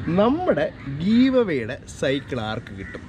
നമ്മുടെ ഗീവവയുടെ സൈക്കിൾ ആർക്ക് കിട്ടും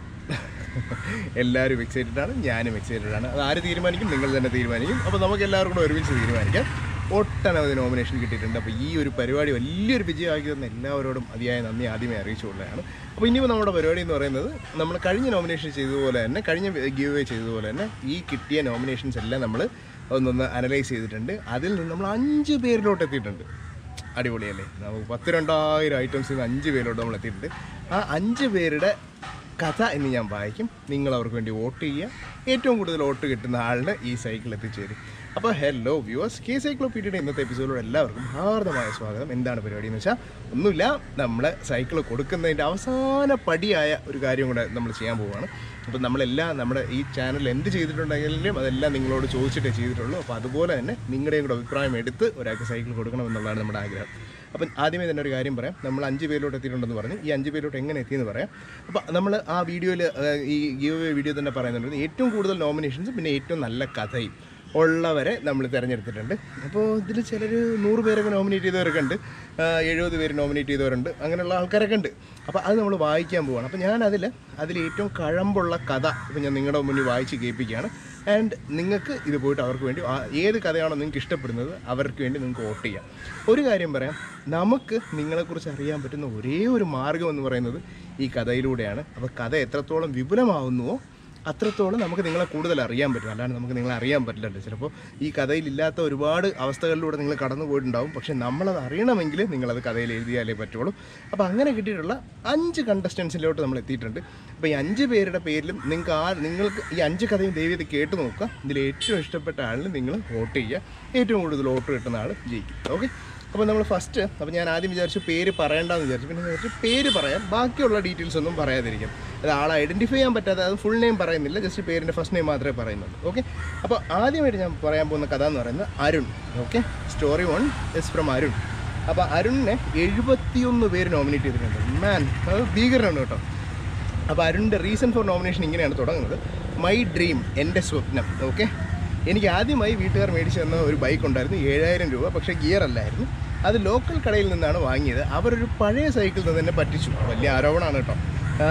എല്ലാവരും എക്സൈറ്റഡ് ആണ് ഞാനും എക്സൈറ്റഡ് ആണ് അത് ആര് തീരുമാനിക്കും നിങ്ങൾ തന്നെ തീരുമാനിക്കും അപ്പോൾ നമുക്ക് എല്ലാവർക്കും കൂടെ ഒരുമിച്ച് തീരുമാനിക്കാം ഒട്ടനവധി നോമിനേഷൻ കിട്ടിയിട്ടുണ്ട് അപ്പോൾ ഈ ഒരു പരിപാടി വലിയൊരു വിജയമാക്കി തന്ന എല്ലാവരോടും അതിയായ നന്ദി ആദ്യമേ അറിയിച്ചുകൊള്ളതാണ് അപ്പോൾ ഇനിയിപ്പോൾ നമ്മുടെ പരിപാടി എന്ന് പറയുന്നത് നമ്മൾ കഴിഞ്ഞ നോമിനേഷൻ ചെയ്തതുപോലെ തന്നെ കഴിഞ്ഞ ഗീവ് അവേ ചെയ്തതുപോലെ തന്നെ ഈ കിട്ടിയ നോമിനേഷൻസ് എല്ലാം നമ്മൾ ഒന്നൊന്ന് അനലൈസ് ചെയ്തിട്ടുണ്ട് അതിൽ നിന്ന് നമ്മൾ അഞ്ച് പേരിലോട്ട് എത്തിയിട്ടുണ്ട് അടിപൊളിയല്ലേ നമുക്ക് പത്ത് രണ്ടായിരം ഐറ്റംസിൽ നിന്ന് അഞ്ച് പേരിലോട്ട് നമ്മൾ എത്തിയിട്ടുണ്ട് ആ അഞ്ച് പേരുടെ കഥ എന്ന് ഞാൻ വായിക്കും നിങ്ങൾ അവർക്ക് വേണ്ടി വോട്ട് ചെയ്യുക ഏറ്റവും കൂടുതൽ വോട്ട് കിട്ടുന്ന ആളിന് ഈ സൈക്കിൾ എത്തിച്ചേരും അപ്പോൾ ഹലോ വ്യൂവേഴ്സ് കെ സൈക്ലോപീഡിയയുടെ ഇന്നത്തെ എപ്പിസോഡിലൂടെ എല്ലാവർക്കും ഹാർദമായ സ്വാഗതം എന്താണ് പരിപാടി എന്ന് വെച്ചാൽ ഒന്നുമില്ല നമ്മൾ സൈക്കിൾ കൊടുക്കുന്നതിൻ്റെ അവസാന പടിയായ ഒരു കാര്യം കൂടെ നമ്മൾ ചെയ്യാൻ പോവുകയാണ് അപ്പോൾ നമ്മളെല്ലാം നമ്മുടെ ഈ ചാനൽ എന്ത് ചെയ്തിട്ടുണ്ടെങ്കിലും അതെല്ലാം നിങ്ങളോട് ചോദിച്ചിട്ടേ ചെയ്തിട്ടുള്ളൂ അപ്പോൾ അതുപോലെ തന്നെ നിങ്ങളുടെയും കൂടെ അഭിപ്രായം എടുത്ത് ഒരാൾക്ക് സൈക്കിൾ കൊടുക്കണം എന്നുള്ളതാണ് നമ്മുടെ ആഗ്രഹം അപ്പം ആദ്യമേ തന്നെ ഒരു കാര്യം പറയാം നമ്മൾ അഞ്ച് പേരിലോട്ട് എത്തിയിട്ടുണ്ടെന്ന് പറഞ്ഞു ഈ അഞ്ച് പേരിലോട്ട് എങ്ങനെ എത്തിയെന്ന് പറയാം അപ്പോൾ നമ്മൾ ആ വീഡിയോയിൽ ഈ ഗീവ് വീഡിയോ തന്നെ പറയുന്നുണ്ട് ഏറ്റവും കൂടുതൽ നോമിനേഷൻസ് പിന്നെ ഏറ്റവും നല്ല കഥയും ഉള്ളവരെ നമ്മൾ തിരഞ്ഞെടുത്തിട്ടുണ്ട് അപ്പോൾ ഇതിൽ ചിലർ നൂറ് പേരൊക്കെ നോമിനേറ്റ് ചെയ്തവരൊക്കെ ഉണ്ട് ആ, എഴുപത് പേര് നോമിനേറ്റ് ചെയ്തവരുണ്ട് അങ്ങനെയുള്ള ആൾക്കാരൊക്കെ ഉണ്ട് അപ്പോൾ അത് നമ്മൾ വായിക്കാൻ പോവാണ് അപ്പോൾ ഞാൻ അതിൽ അതിൽ ഏറ്റവും കഴമ്പുള്ള കഥ ഇപ്പോൾ ഞാൻ നിങ്ങളുടെ മുന്നിൽ വായിച്ച് കേൾപ്പിക്കുകയാണ് ആൻഡ് നിങ്ങൾക്ക് ഇത് പോയിട്ട് അവർക്ക് വേണ്ടി ആ- ഏത് കഥയാണോ നിങ്ങൾക്ക് ഇഷ്ടപ്പെടുന്നത് അവർക്ക് വേണ്ടി നിങ്ങൾക്ക് വോട്ട് ചെയ്യാം ഒരു കാര്യം പറയാം നമുക്ക് നിങ്ങളെക്കുറിച്ച് അറിയാൻ പറ്റുന്ന ഒരേ ഒരു മാർഗം എന്ന് പറയുന്നത് ഈ കഥയിലൂടെയാണ് അപ്പോൾ കഥ എത്രത്തോളം വിപുലമാവുന്നുവോ അത്രത്തോളം നമുക്ക് നിങ്ങളെ കൂടുതൽ അറിയാൻ പറ്റും അല്ലാണ്ട് നമുക്ക് നിങ്ങളെ അറിയാൻ പറ്റില്ലല്ലോ ചിലപ്പോൾ ഈ കഥയിലില്ലാത്ത ഒരുപാട് അവസ്ഥകളിലൂടെ നിങ്ങൾ കടന്നു പോയിട്ടുണ്ടാവും പക്ഷേ നമ്മളത് അറിയണമെങ്കിൽ നിങ്ങളത് കഥയിൽ എഴുതിയാലേ പറ്റുള്ളൂ അപ്പോൾ അങ്ങനെ കിട്ടിയിട്ടുള്ള അഞ്ച് കണ്ടസ്റ്റൻസിലോട്ട് നമ്മൾ എത്തിയിട്ടുണ്ട് അപ്പോൾ ഈ അഞ്ച് പേരുടെ പേരിലും നിങ്ങൾക്ക് ആ നിങ്ങൾക്ക് ഈ അഞ്ച് കഥയും ദൈവത്തെ കേട്ട് നോക്കുക ഇതിൽ ഏറ്റവും ഇഷ്ടപ്പെട്ട ആളിന് നിങ്ങൾ വോട്ട് ചെയ്യുക ഏറ്റവും കൂടുതൽ വോട്ട് കിട്ടുന്ന ആൾ ജയിക്കും ഓക്കെ അപ്പോൾ നമ്മൾ ഫസ്റ്റ് അപ്പോൾ ഞാൻ ആദ്യം വിചാരിച്ചു പേര് പറയണ്ടെന്ന് വിചാരിച്ചു പിന്നെ വിചാരിച്ചു പേര് പറയാം ബാക്കിയുള്ള ഡീറ്റെയിൽസ് ഒന്നും പറയാതിരിക്കും അത് ആളെ ഐഡൻറ്റിഫൈ ചെയ്യാൻ പറ്റാതെ അത് ഫുൾ നെയിം പറയുന്നില്ല ജസ്റ്റ് പേരിൻ്റെ ഫസ്റ്റ് നെയിം മാത്രമേ പറയുന്നുള്ളൂ ഓക്കെ അപ്പോൾ ആദ്യമായിട്ട് ഞാൻ പറയാൻ പോകുന്ന കഥ എന്ന് പറയുന്നത് Arun okay story one is from Arun അപ്പോൾ അരുണിനെ എഴുപത്തിയൊന്ന് പേര് നോമിനേറ്റ് ചെയ്തിട്ടുണ്ട് മാൻ അത് ഭീകരനാണ് കേട്ടോ അപ്പോൾ അരുണിൻ്റെ റീസൺ ഫോർ നോമിനേഷൻ ഇങ്ങനെയാണ് തുടങ്ങുന്നത് മൈ ഡ്രീം എൻ്റെ സ്വപ്നം ഓക്കെ എനിക്ക് ആദ്യമായി വീട്ടുകാർ മേടിച്ചു തന്ന ഒരു ബൈക്ക് ഉണ്ടായിരുന്നു ഏഴായിരം രൂപ പക്ഷേ ഗിയർ അല്ലായിരുന്നു അത് ലോക്കൽ കടയിൽ നിന്നാണ് വാങ്ങിയത് അവരൊരു പഴയ സൈക്കിളിൽ നിന്ന് തന്നെ പറ്റിച്ചു വലിയ ആരോപണമാണ് കേട്ടോ ആ,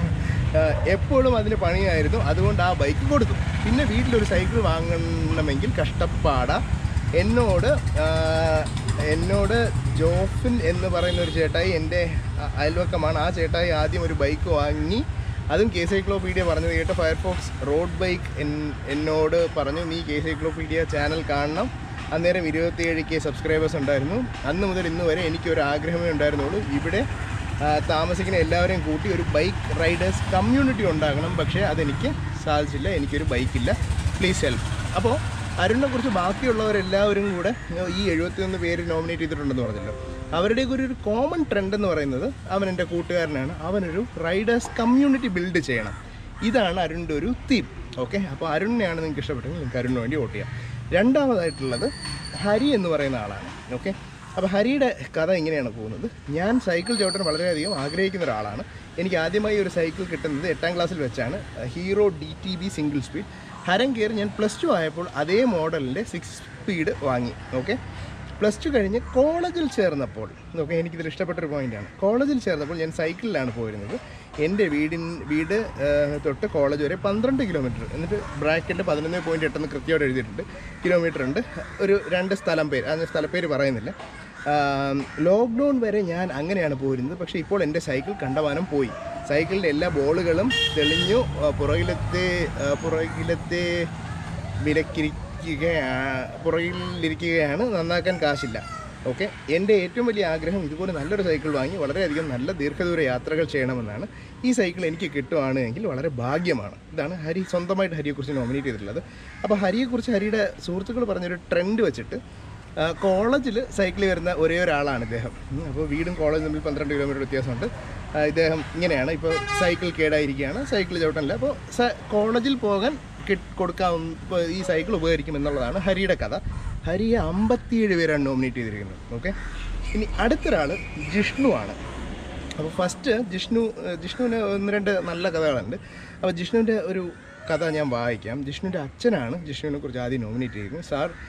ആ, എപ്പോഴും അതിന് പണിയായിരുന്നു അതുകൊണ്ട് ആ ബൈക്ക് കൊടുത്തു പിന്നെ വീട്ടിലൊരു സൈക്കിൾ വാങ്ങണമെങ്കിൽ കഷ്ടപ്പാടാ എന്നോട് ആ, എന്നോട് ജോഫിൻ എന്ന് പറയുന്ന ഒരു ചേട്ടായി എൻ്റെ അ- അയൽവക്കമാണ് ആ ചേട്ടായി ആദ്യം ഒരു ബൈക്ക് വാങ്ങി അതും കെ സൈക്ലോപീഡിയ പറഞ്ഞത് കേട്ട് ഫയർഫോക്സ് റോഡ് ബൈക്ക് എൻ- എന്നോട് പറഞ്ഞു നീ കെ സൈക്ലോപീഡിയ ചാനൽ കാണണം അന്നേരം ഇരുപത്തിയേഴ് കെ സബ്സ്ക്രൈബേഴ്സ് ഉണ്ടായിരുന്നു അന്ന് മുതൽ ഇന്ന് വരെ എനിക്കൊരു ആഗ്രഹമേ ഉണ്ടായിരുന്നുള്ളൂ ഇവിടെ ആ, താമസിക്കുന്ന എല്ലാവരെയും കൂട്ടി ഒരു ബൈക്ക് റൈഡേഴ്സ് കമ്മ്യൂണിറ്റി ഉണ്ടാകണം പക്ഷേ അതെനിക്ക് സാധിച്ചില്ല എനിക്കൊരു ബൈക്കില്ല പ്ലീസ് ഹെൽപ്പ് അപ്പോൾ അരുണിനെ കുറിച്ച് ബാക്കിയുള്ളവരെല്ലാവരും കൂടെ ഈ എഴുപത്തിയൊന്ന് പേര് നോമിനേറ്റ് ചെയ്തിട്ടുണ്ടെന്ന് പറഞ്ഞല്ലോ അവരുടെയൊക്കെ ഒരു കോമൺ ട്രെൻഡ് എന്ന് പറയുന്നത് അവൻ എൻ്റെ കൂട്ടുകാരനാണ് അവനൊരു റൈഡേഴ്സ് കമ്മ്യൂണിറ്റി ബിൽഡ് ചെയ്യണം ഇതാണ് അരുണിൻ്റെ ഒരു തീം ഓക്കെ അപ്പോൾ അരുണിനെയാണ് നിങ്ങൾക്ക് ഇഷ്ടപ്പെട്ടെങ്കിൽ നിങ്ങൾക്ക് അരുണിന് വേണ്ടി വോട്ട് ചെയ്യാം രണ്ടാമതായിട്ടുള്ളത് ഹരി എന്ന് പറയുന്ന ആളാണ് ഓക്കെ അപ്പോൾ ഹരിയുടെ കഥ ഇങ്ങനെയാണ് പോകുന്നത് ഞാൻ സൈക്കിൾ ചവിട്ടാൻ വളരെയധികം ആഗ്രഹിക്കുന്ന ഒരാളാണ് എനിക്ക് ആദ്യമായി ഒരു സൈക്കിൾ കിട്ടുന്നത് എട്ടാം ക്ലാസ്സിൽ വെച്ചാണ് Hero D T B single speed ഹരം കയറി ഞാൻ പ്ലസ് ടു ആയപ്പോൾ അതേ മോഡലിൻ്റെ സിക്സ് സ്പീഡ് വാങ്ങി ഓക്കെ പ്ലസ് ടു കഴിഞ്ഞ് കോളേജിൽ ചേർന്നപ്പോൾ ഓക്കെ എനിക്കിതിൽ ഇഷ്ടപ്പെട്ടൊരു പോയിൻ്റാണ് കോളേജിൽ ചേർന്നപ്പോൾ ഞാൻ സൈക്കിളിലാണ് പോയിരുന്നത് എൻ്റെ വീടിൻ വീട് ആ, തൊട്ട് കോളേജ് വരെ പന്ത്രണ്ട് കിലോമീറ്റർ എന്നിട്ട് ബ്രാക്കറ്റിൽ പതിനൊന്ന് പോയിൻറ്റ് എട്ടെന്ന് കൃത്യമായിട്ട് എഴുതിയിട്ടുണ്ട് കിലോമീറ്റർ ഉണ്ട് ഒരു രണ്ട് സ്ഥലം പേര് ആ സ്ഥലപ്പേര് പറയുന്നില്ല ലോക്ക്ഡൗൺ വരെ ഞാൻ അങ്ങനെയാണ് പോയിരുന്നത് പക്ഷേ ഇപ്പോൾ എൻ്റെ സൈക്കിൾ കണ്ടവാനം പോയി സൈക്കിളിൻ്റെ എല്ലാ ബോളുകളും തെളിഞ്ഞു ആ, പുറകിലത്തെ ആ, പുറകിലത്തെ വിലക്കിരിക്കുകയാണ് പുറകിലിരിക്കുകയാണ് നന്നാക്കാൻ കാശില്ല ഓക്കെ എൻ്റെ ഏറ്റവും വലിയ ആഗ്രഹം ഇതുപോലെ നല്ലൊരു സൈക്കിൾ വാങ്ങി വളരെയധികം നല്ല ദീർഘദൂര യാത്രകൾ ചെയ്യണമെന്നാണ് ഈ സൈക്കിൾ എനിക്ക് കിട്ടുവാണ് എങ്കിൽ വളരെ ഭാഗ്യമാണ് ഇതാണ് ഹരി സ്വന്തമായിട്ട് ഹരിയെക്കുറിച്ച് നോമിനേറ്റ് ചെയ്തിട്ടുള്ളത് അപ്പോൾ ഹരിയെക്കുറിച്ച് ഹരിയുടെ സുഹൃത്തുക്കൾ പറഞ്ഞൊരു ട്രെൻഡ് വെച്ചിട്ട് കോളേജിൽ സൈക്കിളിൽ വരുന്ന ഒരേ ഒരാളാണ് ഇദ്ദേഹം ഉം, അപ്പോൾ വീടും കോളേജും തമ്മിൽ പന്ത്രണ്ട് കിലോമീറ്റർ വ്യത്യാസമുണ്ട് ആ, ഇദ്ദേഹം ഇങ്ങനെയാണ് ഇപ്പോൾ സൈക്കിൾ കേടായിരിക്കുകയാണ് സൈക്കിൾ ചവിട്ടനില്ല അപ്പോൾ സ- കോളേജിൽ പോകാൻ കിട്ട് കൊടുക്കാവുന്ന ഇപ്പോൾ ഈ സൈക്കിൾ ഉപകരിക്കും എന്നുള്ളതാണ് ഹരിയുടെ കഥ ഹരിയെ അമ്പത്തിയേഴ് പേരാണ് നോമിനേറ്റ് ചെയ്തിരിക്കുന്നത് ഓക്കെ ഇനി അടുത്തൊരാൾ ജിഷ്ണു ആണ് അപ്പോൾ ഫസ്റ്റ് ജിഷ്ണു ഏഹ് ജിഷ്ണുവിന് ഒന്ന് രണ്ട് നല്ല കഥകളുണ്ട് അപ്പോൾ ജിഷ്ണുവിൻ്റെ ഒരു കഥ ഞാൻ വായിക്കാം ജിഷ്ണുവിൻ്റെ അച്ഛനാണ് ജിഷ്ണുവിനെ കുറിച്ച് ആദ്യം നോമിനേറ്റ് ചെയ്യുന്നത് സാർ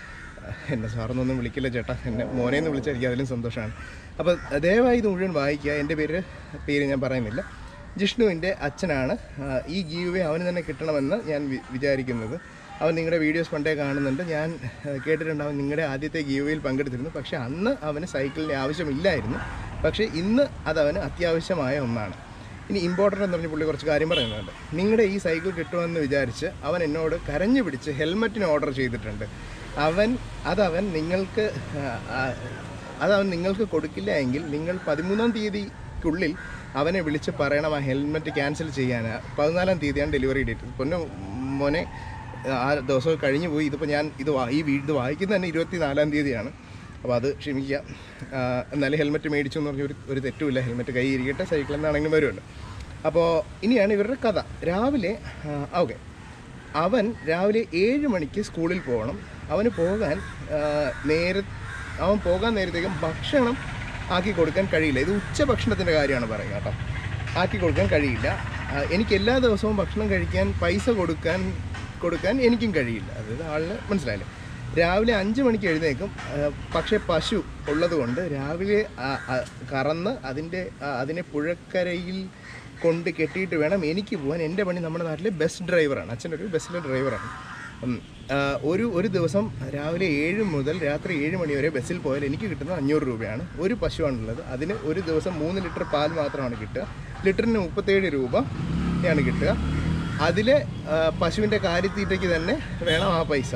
എന്നെ സാറൊന്നൊന്നും വിളിക്കില്ല ചേട്ടാ എന്നെ മോനെ എന്ന് വിളിച്ചാൽ എനിക്ക് അതിലും സന്തോഷമാണ് അപ്പോൾ ദയവായി ഇത് മുഴുവൻ വായിക്കുക എൻ്റെ പേര് പേര് ഞാൻ പറയുന്നില്ല ജിഷ്ണുവിൻ്റെ അച്ഛനാണ് ആ, ഈ ഗീവ് അവന് തന്നെ കിട്ടണമെന്ന് ഞാൻ വി- വിചാരിക്കുന്നത് അവൻ നിങ്ങളുടെ വീഡിയോസ് പണ്ടേ കാണുന്നുണ്ട് ഞാൻ ആ, കേട്ടിട്ടുണ്ട് അവൻ നിങ്ങളുടെ ആദ്യത്തെ ഗീവയിൽ പങ്കെടുത്തിരുന്നു പക്ഷേ അന്ന് അവന് സൈക്കിളിൻ്റെ ആവശ്യമില്ലായിരുന്നു പക്ഷേ ഇന്ന് അതവന് അത്യാവശ്യമായ ഒന്നാണ് ഇനി ഇമ്പോർട്ടൻ്റ് എന്ന് പറഞ്ഞ പുള്ളി കുറച്ച് കാര്യം പറയുന്നുണ്ട് നിങ്ങളുടെ ഈ സൈക്കിൾ കിട്ടുമെന്ന് വിചാരിച്ച് അവൻ എന്നോട് കരഞ്ഞു പിടിച്ച് ഹെൽമെറ്റിന് ഓർഡർ ചെയ്തിട്ടുണ്ട് അവൻ അതവൻ നിങ്ങൾക്ക് ആ, ആ, അതവൻ നിങ്ങൾക്ക് കൊടുക്കില്ല എങ്കിൽ നിങ്ങൾ പതിമൂന്നാം തീയതിക്കുള്ളിൽ അവനെ വിളിച്ച് പറയണം ആ ഹെൽമെറ്റ് ക്യാൻസൽ ചെയ്യാൻ പതിനാലാം തീയതിയാണ് ഡെലിവറി ഡേറ്റ് പൊന്നു മോനെ ആ ദിവസം കഴിഞ്ഞു പോയി ഇതിപ്പോൾ ഞാൻ ഇത് വാ- ഈ വീ- ഇത് വായിക്കുന്നത് തന്നെ ഇരുപത്തി നാലാം തീയതിയാണ് അപ്പോൾ അത് ക്ഷമിക്കുക ആ, എന്നാലും ഹെൽമെറ്റ് മേടിച്ചു എന്ന് പറഞ്ഞ ഒരു ഒരു തെറ്റുമില്ല ഹെൽമെറ്റ് കൈ ഇരിക്കട്ടെ സൈക്കിൾ എന്നാണെങ്കിലും വരുമല്ലോ അപ്പോൾ ഇനിയാണ് ഇവരുടെ കഥ രാവിലെ ഓക്കെ അവൻ രാവിലെ ഏഴ് മണിക്ക് സ്കൂളിൽ പോകണം അവന് പോകാൻ ആ, നേര അവൻ പോകാൻ നേരത്തേക്കും ഭക്ഷണം ആക്കി കൊടുക്കാൻ കഴിയില്ല ഇത് ഉച്ചഭക്ഷണത്തിൻ്റെ കാര്യമാണ് പറയുന്നത് കേട്ടോ ആക്കി കൊടുക്കാൻ കഴിയില്ല ആ, എനിക്ക് എല്ലാ ദിവസവും ഭക്ഷണം കഴിക്കാൻ പൈസ കൊടുക്കാൻ കൊടുക്കാൻ എനിക്കും കഴിയില്ല അതായത് ആളിന് മനസ്സിലായില്ലേ രാവിലെ അഞ്ച് മണിക്ക് എഴുന്നേക്കും ആ, പക്ഷേ പശു ഉള്ളതുകൊണ്ട് രാവിലെ ആ, ആ, കറന്ന് അതിൻ്റെ ആ, അതിനെ പുഴക്കരയിൽ കൊണ്ട് കെട്ടിയിട്ട് വേണം എനിക്ക് പോകാൻ എൻ്റെ പണി നമ്മുടെ നാട്ടിലെ ബസ് ഡ്രൈവറാണ് അച്ഛനൊരു ബസ്സിലെ ഡ്രൈവറാണ് ഉം, ആ, ഒരു ഒരു ദിവസം രാവിലെ ഏഴ് മുതൽ രാത്രി ഏഴ് മണി വരെ ബസ്സിൽ പോയാൽ എനിക്ക് കിട്ടുന്നത് അഞ്ഞൂറ് രൂപയാണ് ഒരു പശുവാണുള്ളത് അതിന് ഒരു ദിവസം മൂന്ന് ലിറ്റർ പാൽ മാത്രമാണ് കിട്ടുക ലിറ്ററിന് മുപ്പത്തേഴ് രൂപയാണ് കിട്ടുക അതിൽ പശുവിൻ്റെ കാര്യത്തീറ്റയ്ക്ക് തന്നെ വേണം ആ പൈസ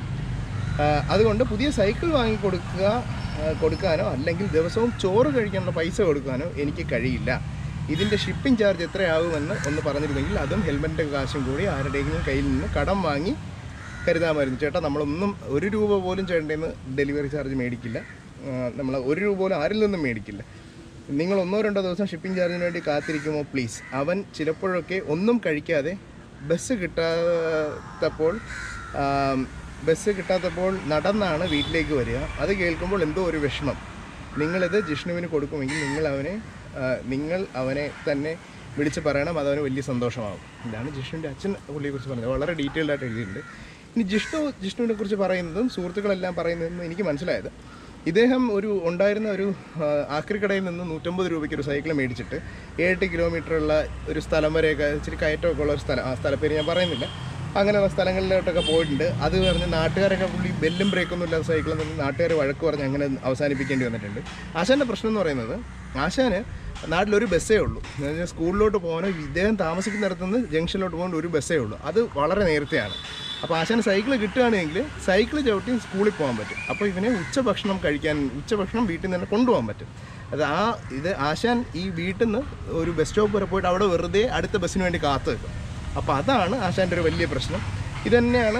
ആ, അതുകൊണ്ട് പുതിയ സൈക്കിൾ വാങ്ങി കൊടുക്കുക ആ, കൊടുക്കാനോ അല്ലെങ്കിൽ ദിവസവും ചോറ് കഴിക്കാനുള്ള പൈസ കൊടുക്കാനോ എനിക്ക് കഴിയില്ല ഇതിൻ്റെ ഷിപ്പിംഗ് ചാർജ് എത്രയാകുമെന്ന് ഒന്ന് പറഞ്ഞിരുന്നെങ്കിൽ അതും ഹെൽമെറ്റിൻ്റെ കാശും കൂടി ആരുടെയെങ്കിലും കയ്യിൽ നിന്ന് കടം വാങ്ങി കരുതാമായിരുന്നു ചേട്ടാ നമ്മളൊന്നും ഒരു രൂപ പോലും ചേട്ടൻ്റെ ഡെലിവറി ചാർജ് മേടിക്കില്ല നമ്മൾ ഒരു രൂപ പോലും ആരിൽ നിന്നും മേടിക്കില്ല നിങ്ങൾ ഒന്നോ രണ്ടോ ദിവസം ഷിപ്പിംഗ് ചാർജിന് വേണ്ടി കാത്തിരിക്കുമോ പ്ലീസ് അവൻ ചിലപ്പോഴൊക്കെ ഒന്നും കഴിക്കാതെ ബസ് കിട്ടാത്തപ്പോൾ ആം, ബസ് കിട്ടാത്തപ്പോൾ നടന്നാണ് വീട്ടിലേക്ക് വരിക അത് കേൾക്കുമ്പോൾ എന്തോ ഒരു വിഷമം നിങ്ങളിത് ജിഷ്ണുവിന് കൊടുക്കുമെങ്കിൽ നിങ്ങൾ അവനെ ആ, നിങ്ങൾ അവനെ തന്നെ വിളിച്ച് പറയണം അതവന് വലിയ സന്തോഷമാകും ഇതാണ് ജിഷ്ണുവിൻ്റെ അച്ഛൻ പുള്ളിയെക്കുറിച്ച് പറഞ്ഞത് വളരെ ഡീറ്റെയിൽഡ് ആയിട്ട് എഴുതിയിട്ടുണ്ട് ഇനി ജിഷ്ണു ജിഷ്ണുവിനെ കുറിച്ച് പറയുന്നതും സുഹൃത്തുക്കളെല്ലാം പറയുന്നതെന്നും എനിക്ക് മനസ്സിലായത് ഇദ്ദേഹം ഒരു ഉണ്ടായിരുന്ന ഒരു ആ, ആക്രിക്കടയിൽ നിന്ന് നൂറ്റമ്പത് രൂപയ്ക്ക് ഒരു സൈക്കിൾ മേടിച്ചിട്ട് ഏഴെട്ട് കിലോമീറ്ററുള്ള ഒരു സ്ഥലം വരെയൊക്കെ ഇച്ചിരി കയറ്റമൊക്കെ ഉള്ള ഒരു സ്ഥലം ആ സ്ഥലപ്പേര് ഞാൻ പറയുന്നില്ല അങ്ങനെയുള്ള സ്ഥലങ്ങളിലോട്ടൊക്കെ പോയിട്ടുണ്ട് അത് പറഞ്ഞ് നാട്ടുകാരൊക്കെ പുള്ളി ബെല്ലും ബ്രേക്കൊന്നും ഇല്ലാത്ത സൈക്കിളിൽ നിന്ന് നാട്ടുകാർ വഴക്ക് പറഞ്ഞ് അങ്ങനെ അവസാനിപ്പിക്കേണ്ടി വന്നിട്ടുണ്ട് ആശാൻ്റെ പ്രശ്നം എന്ന് പറയുന്നത് ആശാന് നാട്ടിലൊരു ബസ്സേ ഉള്ളൂ എന്ന് പറഞ്ഞാൽ സ്കൂളിലോട്ട് പോകാനോ ഇദ്ദേഹം താമസിക്കുന്നിടത്തുനിന്ന് ജംഗ്ഷനിലോട്ട് പോകാൻ ഒരു ബസ്സേ ഉള്ളൂ അത് വളരെ നേരത്തെയാണ് അപ്പോൾ ആശാന് സൈക്കിൾ കിട്ടുകയാണെങ്കിൽ സൈക്കിൾ ചവിട്ടി സ്കൂളിൽ പോകാൻ പറ്റും അപ്പോൾ ഇവനെ ഉച്ചഭക്ഷണം കഴിക്കാൻ ഉച്ചഭക്ഷണം വീട്ടിൽ നിന്ന് തന്നെ കൊണ്ടുപോകാൻ പറ്റും അത് ആ ഇത് ആശാൻ ഈ വീട്ടിൽ നിന്ന് ഒരു ബസ് സ്റ്റോപ്പ് വരെ പോയിട്ട് അവിടെ വെറുതെ അടുത്ത ബസ്സിന് വേണ്ടി കാത്തു നിൽക്കും അപ്പോൾ അതാണ് ആശാൻ്റെ ഒരു വലിയ പ്രശ്നം ഇതുതന്നെയാണ്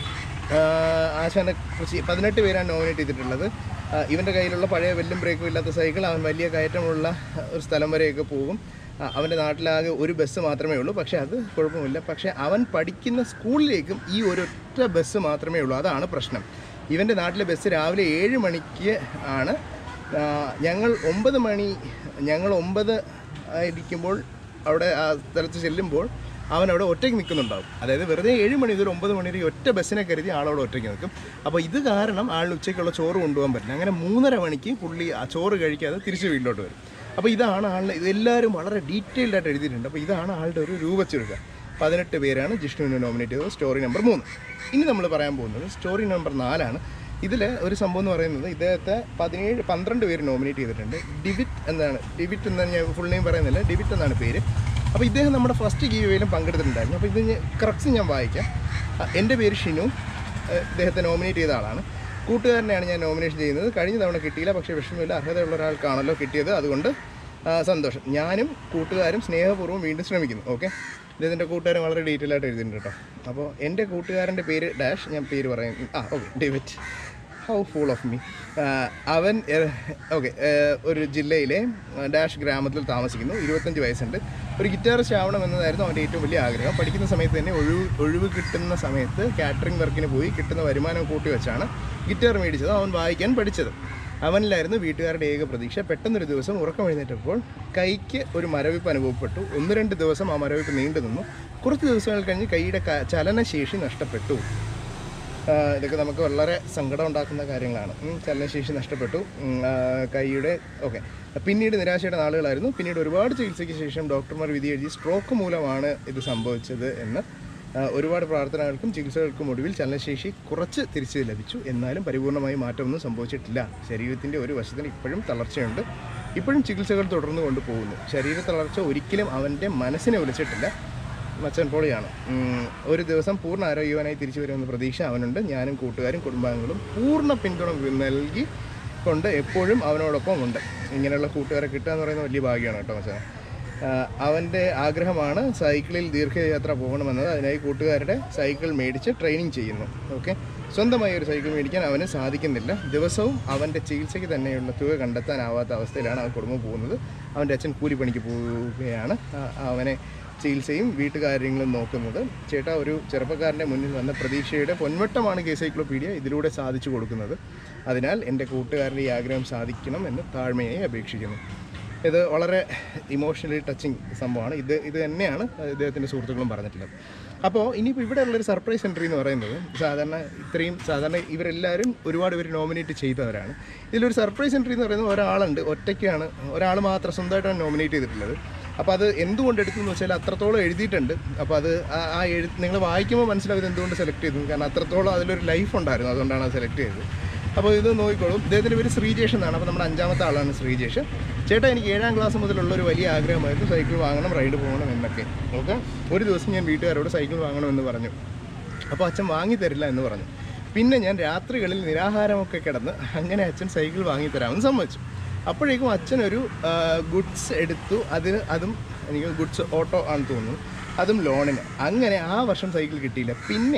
ആശാനെ കുറിച്ച് പതിനെട്ട് പേരാണ് നോമിനേറ്റ് ചെയ്തിട്ടുള്ളത് ആ, ഇവൻ്റെ കയ്യിലുള്ള പഴയ വെല്ലും ബ്രേക്കും ഇല്ലാത്ത സൈക്കിൾ അവൻ വലിയ കയറ്റമുള്ള ഒരു സ്ഥലം വരെയൊക്കെ പോകും ആ, അവൻ്റെ നാട്ടിലാകെ ഒരു ബസ് മാത്രമേ ഉള്ളൂ പക്ഷേ അത് കുഴപ്പമില്ല പക്ഷേ അവൻ പഠിക്കുന്ന സ്കൂളിലേക്കും ഈ ഒരൊറ്റ ബസ് മാത്രമേ ഉള്ളൂ അതാണ് പ്രശ്നം ഇവൻ്റെ നാട്ടിലെ ബസ് രാവിലെ ഏഴ് മണിക്ക് ആണ് ആ, ഞങ്ങൾ ഒമ്പത് മണി ഞങ്ങൾ ഒമ്പത് ആയിരിക്കുമ്പോൾ അവിടെ ആ സ്ഥലത്ത് ചെല്ലുമ്പോൾ അവൻ അവിടെ ഒറ്റയ്ക്ക് നിൽക്കുന്നുണ്ടാവും അതായത് വെറുതെ ഏഴ് മണി മുതൽ ഒമ്പത് മണി വരെ ഈ ഒറ്റ ബസ്സിനെ കരുതി ആളവിടെ ഒറ്റയ്ക്ക് നിൽക്കും അപ്പോൾ ഇത് കാരണം ആളിന് ഉച്ചയ്ക്കുള്ള ചോറ് കൊണ്ടുപോകാൻ പറ്റില്ല അങ്ങനെ മൂന്നര മണിക്ക് പുള്ളി ആ ചോറ് കഴിക്കാതെ തിരിച്ച് വീട്ടിലോട്ട് വരും അപ്പോൾ ഇതാണ് ആളിന് ഇതെല്ലാവരും വളരെ ഡീറ്റെയിൽഡ് ആയിട്ട് എഴുതിയിട്ടുണ്ട് അപ്പോൾ ഇതാണ് ആളുടെ ഒരു രൂപച്ചുരുക്കം പതിനെട്ട് പേരാണ് ജിഷ്ണുവിനെ നോമിനേറ്റ് ചെയ്തത് സ്റ്റോറി നമ്പർ മൂന്ന് ഇനി നമ്മൾ പറയാൻ പോകുന്നത് സ്റ്റോറി നമ്പർ നാലാണ് ഇതിൽ ഒരു സംഭവം എന്ന് പറയുന്നത് ഇദ്ദേഹത്തെ പതിനേഴ് പന്ത്രണ്ട് പേര് നോമിനേറ്റ് ചെയ്തിട്ടുണ്ട് ഡിവിറ്റ് എന്നാണ് ഡിവിറ്റ് എന്നാണ് ഞാൻ ഫുൾ നെയിം പറയുന്നില്ല ഡിവിറ്റ് എന്നാണ് പേര് അപ്പോൾ ഇദ്ദേഹം നമ്മുടെ ഫസ്റ്റ് ഗീവയിലും പങ്കെടുത്തിട്ടുണ്ടായിരുന്നു അപ്പോൾ ഇത് ക്രക്സ് ഞാൻ വായിക്കാം ആ, എൻ്റെ പേര് ഷിനു ഏഹ് ഇദ്ദേഹത്തെ നോമിനേറ്റ് ചെയ്ത ആളാണ് കൂട്ടുകാരനെയാണ് ഞാൻ നോമിനേഷൻ ചെയ്യുന്നത് കഴിഞ്ഞ തവണ കിട്ടിയില്ല പക്ഷേ വിഷമമില്ല അർഹതയുള്ള ഒരാൾക്കാണല്ലോ കിട്ടിയത് അതുകൊണ്ട് ആ, സന്തോഷം ഞാനും കൂട്ടുകാരും സ്നേഹപൂർവ്വം വീണ്ടും ശ്രമിക്കുന്നു ഓക്കെ ഇദ്ദേഹത്തിൻ്റെ കൂട്ടുകാരൻ വളരെ ഡീറ്റെയിൽ ആയിട്ട് എഴുതിയിട്ടുണ്ട് കേട്ടോ അപ്പോൾ എൻ്റെ കൂട്ടുകാരൻ്റെ പേര് ഡാഷ് ഞാൻ പേര് പറയും ആ okay David how full of me അവൻ ഓക്കെ ഒരു ജില്ലയിലെ ആ, ഡാഷ് ഗ്രാമത്തിൽ താമസിക്കുന്നു ഇരുപത്തഞ്ച് വയസ്സുണ്ട് ഒരു ഗിറ്റാറിസ്റ്റ് ആവണം എന്നതായിരുന്നു അവൻ്റെ ഏറ്റവും വലിയ ആഗ്രഹം പഠിക്കുന്ന സമയത്ത് തന്നെ ഒഴിവ് ഒഴിവ് കിട്ടുന്ന സമയത്ത് കാറ്ററിംഗ് വർക്കിന് പോയി കിട്ടുന്ന വരുമാനം കൂട്ടി വെച്ചാണ് ഗിറ്റാർ മേടിച്ചത് അവൻ വായിക്കാൻ പഠിച്ചത് അവനിലായിരുന്നു വീട്ടുകാരുടെ ഏക പ്രതീക്ഷ പെട്ടെന്നൊരു ദിവസം ഉറക്കം എഴുന്നേറ്റപ്പോൾ കൈക്ക് ഒരു മരവിപ്പ് അനുഭവപ്പെട്ടു ഒന്ന് രണ്ട് ദിവസം ആ മരവിപ്പ് നീണ്ടു നിന്നു കുറച്ച് ദിവസങ്ങൾ കഴിഞ്ഞ് കൈയുടെ ക- ചലനശേഷി നഷ്ടപ്പെട്ടു ആ, ഇതൊക്കെ നമുക്ക് വളരെ സങ്കടം ഉണ്ടാക്കുന്ന കാര്യങ്ങളാണ് ഉം, ചലനശേഷി നഷ്ടപ്പെട്ടു ഉം, ആ, കൈയുടെ ഓക്കെ പിന്നീട് നിരാശയുടെ നാളുകളായിരുന്നു പിന്നീട് ഒരുപാട് ചികിത്സയ്ക്ക് ശേഷം ഡോക്ടർമാർ വിധി എഴുതി സ്ട്രോക്ക് മൂലമാണ് ഇത് സംഭവിച്ചത് എന്ന് ആ, ഒരുപാട് പ്രാർത്ഥനകൾക്കും ചികിത്സകൾക്കും ഒടുവിൽ ചലനശേഷി കുറച്ച് തിരിച്ച് ലഭിച്ചു എന്നാലും പരിപൂർണമായി മാറ്റമൊന്നും സംഭവിച്ചിട്ടില്ല ശരീരത്തിൻ്റെ ഒരു വശത്തിന് ഇപ്പോഴും തളർച്ചയുണ്ട് ഇപ്പോഴും ചികിത്സകൾ തുടർന്നു കൊണ്ടുപോകുന്നു ശരീര തളർച്ച ഒരിക്കലും അവൻ്റെ മനസ്സിനെ വിളിച്ചിട്ടില്ല മച്ചൻ പൊളിയാണ് ഉം, ഒരു ദിവസം പൂർണ്ണ ആരോഗ്യവാനായി തിരിച്ചു വരുമെന്ന പ്രതീക്ഷ അവനുണ്ട് ഞാനും കൂട്ടുകാരും കുടുംബാംഗങ്ങളും പൂർണ്ണ പിന്തുണ നൽകി കൊണ്ട് എപ്പോഴും അവനോടൊപ്പം ഉണ്ട് ഇങ്ങനെയുള്ള കൂട്ടുകാരെ കിട്ടുക എന്ന് പറയുന്നത് വലിയ ഭാഗ്യമാണ് കേട്ടോ മച്ചാൻ അവൻ്റെ ആഗ്രഹമാണ് സൈക്കിളിൽ ദീർഘയാത്ര പോകണമെന്നത് അതിനായി കൂട്ടുകാരുടെ സൈക്കിൾ മേടിച്ച് ട്രെയിനിങ് ചെയ്യുന്നു ഓക്കെ സ്വന്തമായി ഒരു സൈക്കിൾ മേടിക്കാൻ അവന് സാധിക്കുന്നില്ല ദിവസവും അവൻ്റെ ചികിത്സയ്ക്ക് തന്നെയുള്ള തുക കണ്ടെത്താനാവാത്ത അവസ്ഥയിലാണ് അവൻ കുടുംബം പോകുന്നത് അവൻ്റെ അച്ഛൻ കൂലിപ്പണിക്ക് പോവുകയാണ് ആ- അവനെ ചികിത്സയും വീട്ടുകാര്യങ്ങളും നോക്കുന്നത് ചേട്ടാ ഒരു ചെറുപ്പക്കാരൻ്റെ മുന്നിൽ വന്ന പ്രതീക്ഷയുടെ പൊന്വട്ടമാണ് കെ സൈക്ലോപീഡിയ ഇതിലൂടെ സാധിച്ചു കൊടുക്കുന്നത് അതിനാൽ എൻ്റെ കൂട്ടുകാരൻ്റെ ഈ ആഗ്രഹം സാധിക്കണം എന്ന് താഴ്മയായി അപേക്ഷിക്കുന്നു ഇത് വളരെ ഇമോഷണലി ടച്ചിങ് സംഭവമാണ് ഇത് ഇത് തന്നെയാണ് ഇദ്ദേഹത്തിൻ്റെ സുഹൃത്തുക്കളും പറഞ്ഞിട്ടുള്ളത് അപ്പോൾ ഇനിയിപ്പോൾ ഇവിടെയുള്ളൊരു സർപ്രൈസ് എൻട്രി എന്ന് പറയുന്നത് സാധാരണ ഇത്രയും സാധാരണ ഇവരെല്ലാവരും ഒരുപാട് പേര് നോമിനേറ്റ് ചെയ്തവരാണ് ഇതിലൊരു സർപ്രൈസ് എൻട്രി എന്ന് പറയുന്നത് ഒരാളുണ്ട് ഒറ്റയ്ക്കാണ് ഒരാൾ മാത്രം സ്വന്തമായിട്ടാണ് നോമിനേറ്റ് ചെയ്തിട്ടുള്ളത് അപ്പോൾ അത് എന്തുകൊണ്ട് എടുത്തു എന്ന് വെച്ചാൽ അത്രത്തോളം എഴുതിയിട്ടുണ്ട് അപ്പോൾ അത് ആ- ആ എഴു നിങ്ങൾ വായിക്കുമ്പോൾ മനസ്സിലാവും ഇത് എന്തുകൊണ്ട് സെലക്ട് ചെയ്തു കാരണം അത്രത്തോളം അതിലൊരു ലൈഫ് ഉണ്ടായിരുന്നു അതുകൊണ്ടാണ് അത് സെലക്ട് ചെയ്തത് അപ്പോൾ ഇത് നോക്കിക്കോളും ഇദ്ദേഹത്തിൻ്റെ പേര് ശ്രീജേഷ് എന്നാണ് അപ്പോൾ നമ്മുടെ അഞ്ചാമത്തെ ആളാണ് ശ്രീജേഷ് ചേട്ടാ എനിക്ക് ഏഴാം ക്ലാസ് മുതലുള്ള ഒരു വലിയ ആഗ്രഹമായിരുന്നു സൈക്കിൾ വാങ്ങണം റൈഡ് പോകണം എന്നൊക്കെ ഓക്കെ ഒരു ദിവസം ഞാൻ വീട്ടുകാരോട് സൈക്കിൾ വാങ്ങണമെന്ന് പറഞ്ഞു അപ്പോൾ അച്ഛൻ വാങ്ങി തരില്ല എന്ന് പറഞ്ഞു പിന്നെ ഞാൻ രാത്രികളിൽ നിരാഹാരമൊക്കെ കിടന്ന് അങ്ങനെ അച്ഛൻ സൈക്കിൾ വാങ്ങി തരാമെന്ന് സമ്മതിച്ചു അപ്പോഴേക്കും അച്ഛനൊരു ഗുഡ്സ് എടുത്തു അതിന് അതും എനിക്ക് ഗുഡ്സ് ഓട്ടോ ആണെന്ന് തോന്നുന്നു അതും ലോണിന് അങ്ങനെ ആ വർഷം സൈക്കിൾ കിട്ടിയില്ല പിന്നെ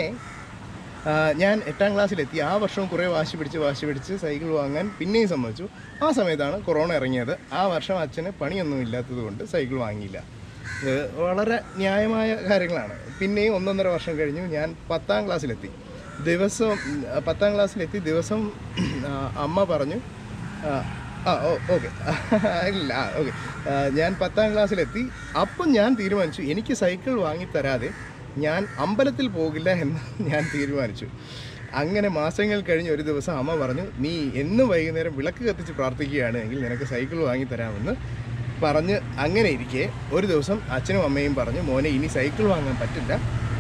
ആ, ഞാൻ എട്ടാം ക്ലാസ്സിലെത്തി ആ വർഷവും കുറേ വാശി പിടിച്ച് വാശി പിടിച്ച് സൈക്കിൾ വാങ്ങാൻ പിന്നെയും സമ്മതിച്ചു ആ സമയത്താണ് കൊറോണ ഇറങ്ങിയത് ആ വർഷം അച്ഛന് പണിയൊന്നും ഇല്ലാത്തത് കൊണ്ട് സൈക്കിൾ വാങ്ങിയില്ല ഇത് വളരെ ന്യായമായ കാര്യങ്ങളാണ് പിന്നെയും ഒന്നൊന്നര വർഷം കഴിഞ്ഞു ഞാൻ പത്താം ക്ലാസ്സിലെത്തി ദിവസം ഉം, പത്താം ക്ലാസ്സിലെത്തി ദിവസം ആ, അമ്മ പറഞ്ഞു ആ, ആ ഓ ഓക്കെ ഇല്ല ആ ഓക്കെ ഞാൻ പത്താം ക്ലാസ്സിലെത്തി അപ്പം ഞാൻ തീരുമാനിച്ചു എനിക്ക് സൈക്കിൾ വാങ്ങി തരാതെ ഞാൻ അമ്പലത്തിൽ പോകില്ല എന്ന് ഞാൻ തീരുമാനിച്ചു അങ്ങനെ മാസങ്ങൾ കഴിഞ്ഞ് ഒരു ദിവസം അമ്മ പറഞ്ഞു നീ എന്നും വൈകുന്നേരം വിളക്ക് കത്തിച്ച് പ്രാർത്ഥിക്കുകയാണ് എങ്കിൽ നിനക്ക് സൈക്കിൾ വാങ്ങി തരാമെന്ന് പറഞ്ഞ് അങ്ങനെ ഇരിക്കെ ഒരു ദിവസം അച്ഛനും അമ്മയും പറഞ്ഞു മോനെ ഇനി സൈക്കിൾ വാങ്ങാൻ പറ്റില്ല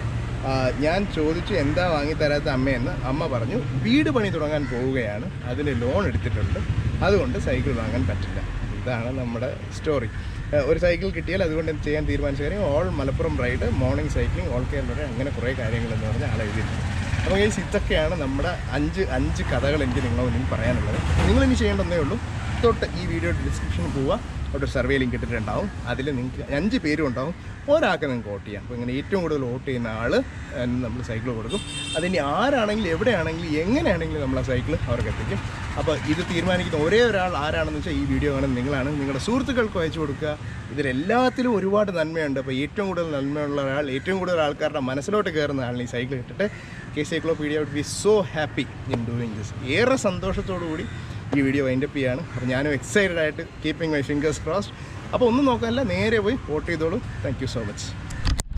ആ, ഞാൻ ചോദിച്ചു എന്താ വാങ്ങി തരാത്ത അമ്മയെന്ന് അമ്മ പറഞ്ഞു വീട് പണി തുടങ്ങാൻ പോവുകയാണ് അതിന് ലോൺ എടുത്തിട്ടുണ്ട് അതുകൊണ്ട് സൈക്കിൾ വാങ്ങാൻ പറ്റില്ല ഇതാണ് നമ്മുടെ സ്റ്റോറി ആ, ഒരു സൈക്കിൾ കിട്ടിയാൽ അതുകൊണ്ട് എന്ത് ചെയ്യാൻ തീരുമാനിച്ച കാര്യം all Malappuram ride morning cycling all care വരെ അങ്ങനെ കുറേ കാര്യങ്ങൾ എന്ന് പറഞ്ഞാൽ ആൾ എഴുതിയിട്ടുണ്ട് അപ്പോൾ ഈ ഇതൊക്കെയാണ് നമ്മുടെ അഞ്ച് അഞ്ച് കഥകൾ എനിക്ക് നിങ്ങളെ മുന്നിൽ പറയാനുള്ളത് നിങ്ങളിനി ചെയ്യേണ്ടതേ ഉള്ളൂ തൊട്ട് ഈ വീഡിയോ ഡിസ്ക്രിപ്ഷനിൽ പോവുക അവിടെ ഒരു സർവേ ലിങ്ക് ഇട്ടിട്ടുണ്ടാവും അതിൽ നിങ്ങൾക്ക് അഞ്ച് പേരും ഉണ്ടാവും ഒരാൾക്ക് നിങ്ങൾക്ക് വോട്ട് ചെയ്യാം അപ്പോൾ ഇങ്ങനെ ഏറ്റവും കൂടുതൽ വോട്ട് ചെയ്യുന്ന ആൾ നമ്മൾ സൈക്കിൾ കൊടുക്കും അതിനി ആരാണെങ്കിലും എവിടെയാണെങ്കിലും എങ്ങനെയാണെങ്കിലും നമ്മൾ ആ സൈക്കിൾ അവർക്ക് എത്തിക്കും അപ്പോൾ ഇത് തീരുമാനിക്കുന്ന ഒരേ ഒരാൾ ആരാണെന്ന് വെച്ചാൽ ഈ വീഡിയോ കാണുന്ന നിങ്ങളാണ് നിങ്ങളുടെ സുഹൃത്തുക്കൾക്ക് അയച്ചു കൊടുക്കുക ഇതിലെല്ലാത്തിലും ഒരുപാട് നന്മയുണ്ട് അപ്പോൾ ഏറ്റവും കൂടുതൽ നന്മയുള്ള ഒരാൾ ഏറ്റവും കൂടുതൽ ആൾക്കാരുടെ മനസ്സിലോട്ട് കയറുന്ന ആളിന് ഈ സൈക്കിൾ കിട്ടിട്ട് K Cyclopedia would be so happy in doing this ഏറെ സന്തോഷത്തോടു കൂടി ഈ വീഡിയോ വൈൻഡപ്പ് ചെയ്യാണ് അപ്പോൾ ഞാനും എക്സൈറ്റഡ് ആയിട്ട് കീപ്പിംഗ് മൈ ഫിംഗേഴ്സ് ക്രോസ്ഡ് അപ്പോൾ ഒന്നും നോക്കാനല്ല നേരെ പോയി വോട്ട് ചെയ്തോളൂ താങ്ക് യു സോ മച്ച്